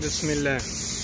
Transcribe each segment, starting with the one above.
بسم الله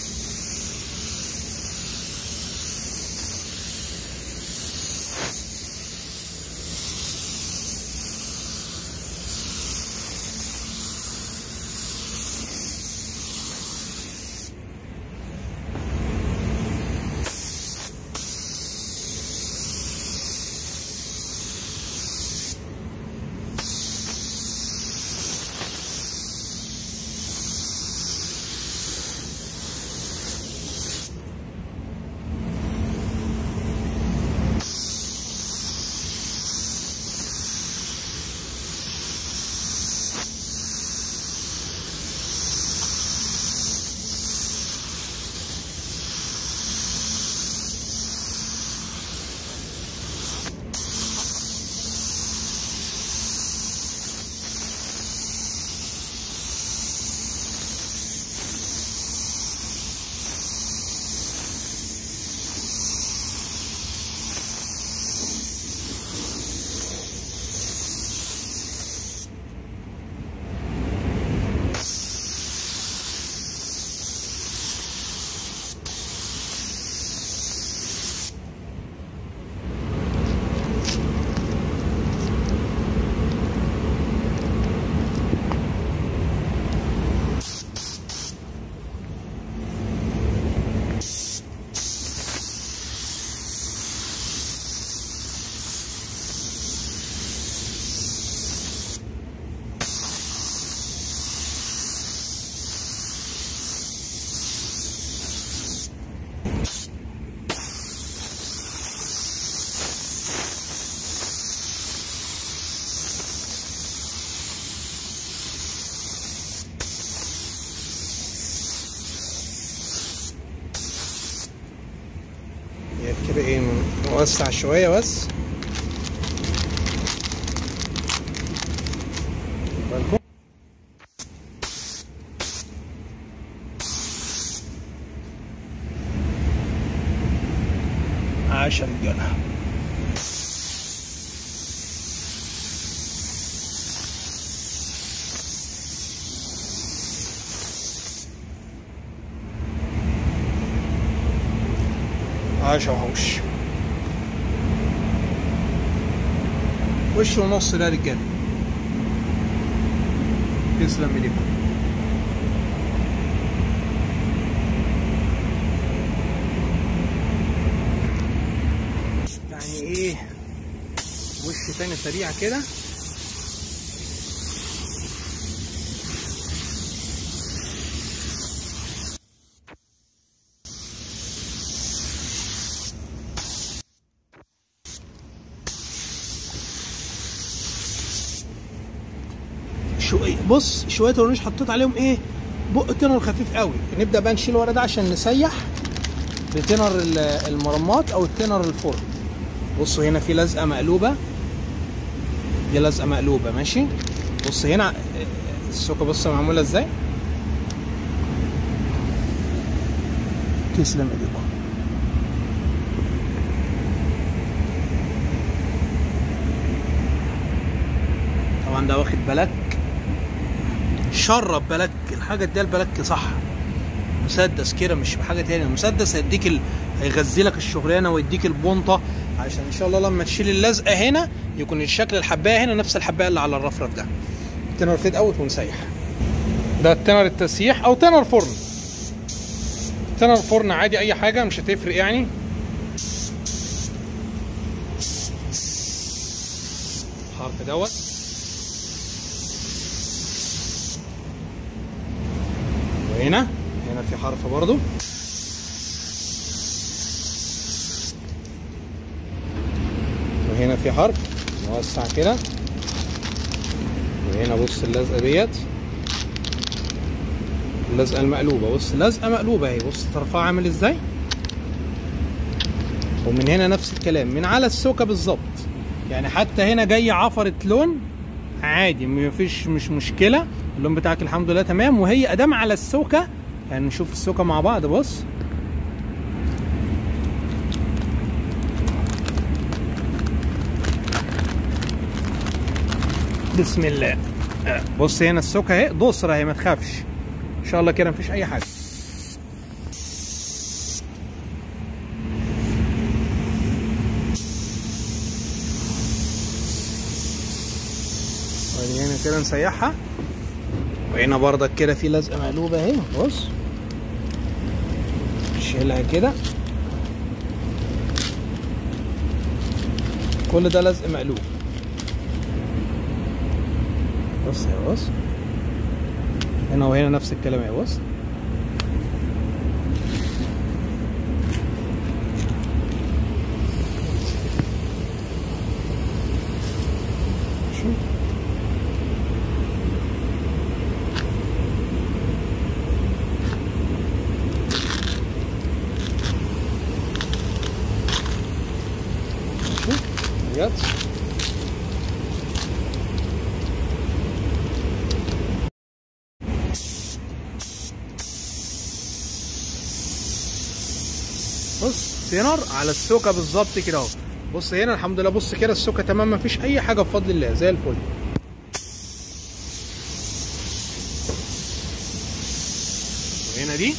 يعني كده ايه نوسع شوية بس بالكم عاش يا رجالة عاش يا وحوش وش ونص ده يا رجاله تسلم ايديكم يعني ايه وش تاني سريع كده شوية بص شوية ورنيش حطيت عليهم ايه بق تنر خفيف قوي نبدأ بقى نشيل ورا ده عشان نسيح بتنر ال- المرمات او التنر الفرن بصوا هنا في لزقة مقلوبة دي لزقة مقلوبة ماشي بص هنا السوكة بص معمولة ازاي تسلم ايديكم طبعا ده واخد بلك شرب بلك الحاجة دي البلك صح مسدس كده مش بحاجة تانية المسدس هيديك ال... هيغذي لك الشغلانة ويديك البنطة عشان ان شاء الله لما تشيل اللزقة هنا يكون الشكل الحباية هنا نفس الحباية اللي على الرفرف ده تنر فيد اوت ونسيح ده التنر التسييح او تنر فرن تنر فرن عادي اي حاجة مش هتفرق يعني الحرف دوت وهنا هنا في حرف برضو وهنا في حرف نوسع كده وهنا بص اللزقه ديت اللزقه المقلوبه بص لزقه مقلوبه اهي بص طرفها عامل ازاي ومن هنا نفس الكلام من على السوكه بالظبط يعني حتى هنا جاي عفره لون عادي مفيش مش مشكله اللون بتاعك الحمد لله تمام وهي ادام على السوكه يعني نشوف السوكه مع بعض بص بسم الله آه، بص هنا السوكه اهي ضصره اهي ما تخافش ان شاء الله كده مفيش اي حاجه ادي هنا كده نسيحها وهنا برضك كده في لزقه مقلوبه اهي بص نشيلها كده كل ده لزق مقلوب بص يا بص هنا وهنا نفس الكلام يا بص شوف شوف بجد بص سينر على السوكه بالظبط كده اهو بص هنا الحمد لله بص كده السوكه تمام مفيش اي حاجه بفضل الله زي الفل وهنا دي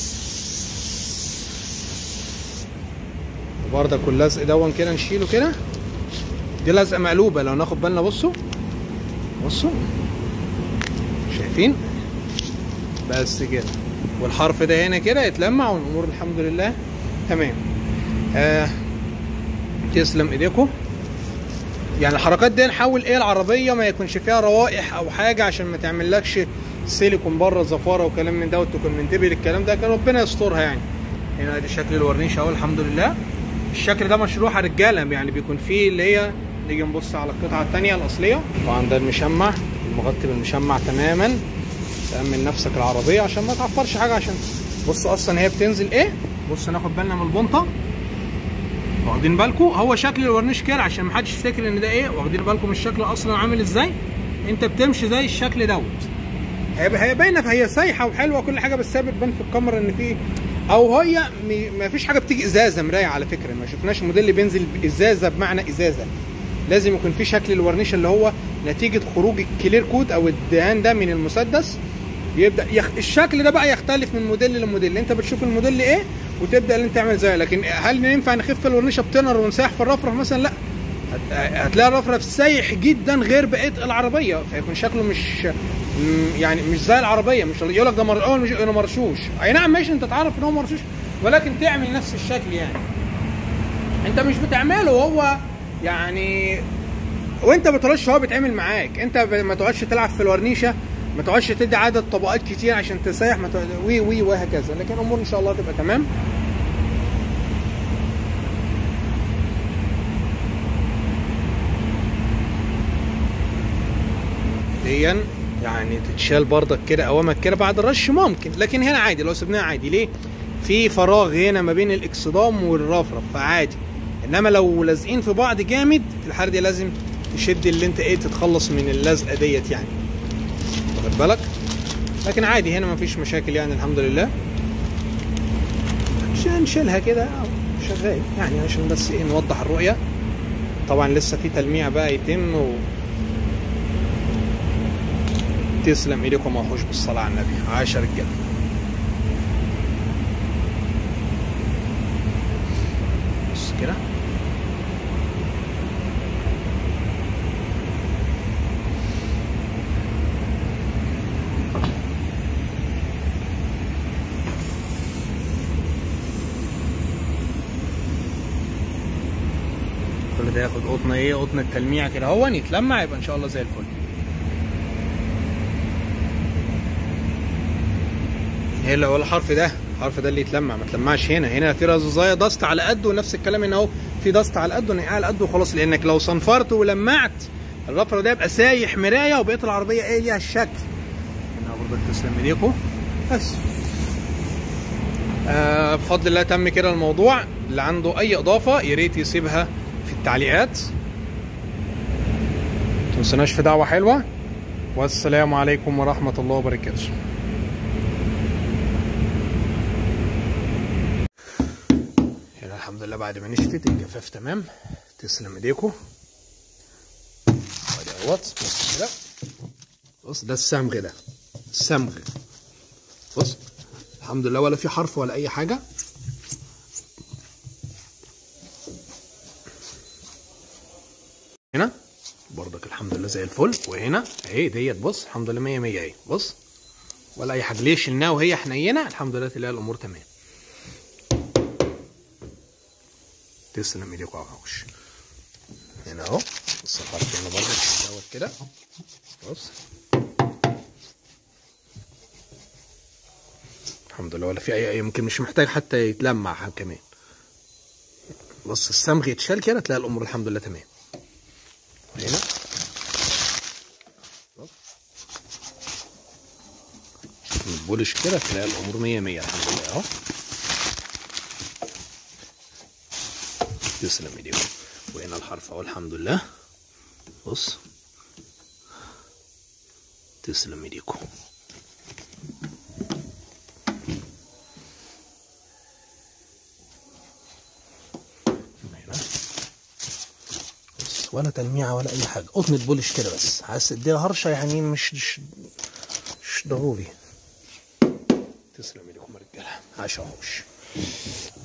وبرضك اللزق دون كده نشيله كده دي لزقه مقلوبه لو ناخد بالنا بصوا بصوا شايفين بس كده والحرف ده هنا كده يتلمع والامور الحمد لله تمام آه تسلم ايديكم يعني الحركات دي نحاول ايه العربيه ما يكونش فيها روائح او حاجه عشان ما تعملكش سيليكون بره زفاره وكلام من ده وتكون منتبه للكلام ده كان ربنا يسترها يعني هنا ادي شكل الورنيش اهو الحمد لله الشكل ده مشروع رجاله يعني بيكون فيه اللي هي نيجي نبص على القطعه الثانيه الاصليه طبعا ده المشمع المغطي بالمشمع تماما تأمن نفسك العربية عشان ما تعفرش حاجة عشان بص أصلا هي بتنزل إيه بص ناخد بالنا من البنطة واخدين بالكم هو شكل الورنيش كده عشان ما حدش يفتكر ان ده ايه واخدين بالكم من الشكل اصلا عامل ازاي انت بتمشي زي الشكل دوت هي هي باينه هي سايحه وحلوه كل حاجه بس هي بتبان في الكاميرا ان في او هي ما فيش حاجه بتيجي ازازه مرايه على فكره ما شفناش موديل بينزل ازازه بمعنى ازازه لازم يكون في شكل الورنيش اللي هو نتيجه خروج الكلير كود او الدهان ده من المسدس يبدا يخ... الشكل ده بقى يختلف من موديل لموديل انت بتشوف الموديل ايه وتبدا ان انت تعمل زيه لكن هل ينفع نخف الورنيشه بتنر ونسيح في الرفرف مثلا لا هتلاقي الرفرف سايح جدا غير بقيه العربيه فيكون شكله مش يعني مش زي العربيه مش يقول لك ده مر... اول مش انا مرشوش اي نعم ماشي انت تعرف ان هو مرشوش ولكن تعمل نفس الشكل يعني انت مش بتعمله هو يعني وانت بترش هو بيتعمل معاك انت ما تقعدش تلعب في الورنيشه ما تقعدش تدي عدد طبقات كتير عشان تسيح ما تقعد وي وي وهكذا لكن الامور ان شاء الله تبقى تمام ديا يعني تتشال برضك كده اوامك كده بعد الرش ممكن لكن هنا عادي لو سبناها عادي ليه في فراغ هنا ما بين الاكسدام والرفرف فعادي انما لو لازقين في بعض جامد في الحاله دي لازم تشد اللي انت ايه تتخلص من اللزقه ديت يعني واخد بالك لكن عادي هنا مفيش مشاكل يعني الحمد لله عشان نشيلها كده شغال يعني عشان بس ايه نوضح الرؤيه طبعا لسه في تلميع بقى يتم و تسلم ايديكم وحوش بالصلاه على النبي عاش يا رجاله بص كده كل ده ياخد قطنه ايه قطن التلميع كده اهو يتلمع يبقى ان شاء الله زي الفل هي اللي هو الحرف ده الحرف ده اللي يتلمع ما تلمعش هنا هنا في رزازايه دست على قده ونفس الكلام ان اهو في دست على قده نقع على قده وخلاص لانك لو صنفرت ولمعت الرفره ده يبقى سايح مرايه وبقيه العربيه ايه ليها الشكل هنا برضه تسلم ايديكم بس آه بفضل الله تم كده الموضوع اللي عنده اي اضافه يا ريت يسيبها في التعليقات تنسوناش في دعوه حلوه والسلام عليكم ورحمه الله وبركاته هنا الحمد لله بعد ما نشفت الجفاف تمام تسلم ايديكم ادي اهوت بص كده بص ده الصمغ ده الصمغ بص الحمد لله ولا في حرف ولا اي حاجه هنا برضك الحمد لله زي الفل وهنا اهي ديت بص الحمد لله 100 100 اهي بص ولا اي حاجه ليه شلناها وهي حنينه الحمد لله تلاقي الامور تمام تسلم ايديك يا وحوش هنا اهو بص الخط هنا برضه دوت كده بص الحمد لله ولا في اي يمكن مش محتاج حتى يتلمع كمان بص الصمغ يتشال كده تلاقي الامور الحمد لله تمام هنا البولش كده تلاقي الامور مية مية الحمد لله اهو تسلم ايديكم وهنا الحرف اهو الحمد لله بص تسلم ايديكم هنا بص ولا تلميعه ولا اي حاجه قطن بولش كده بس عايز تديها هرشه يعني مش مش مش ضروري تسلم ايديكم يا رجاله عاش يا وحوش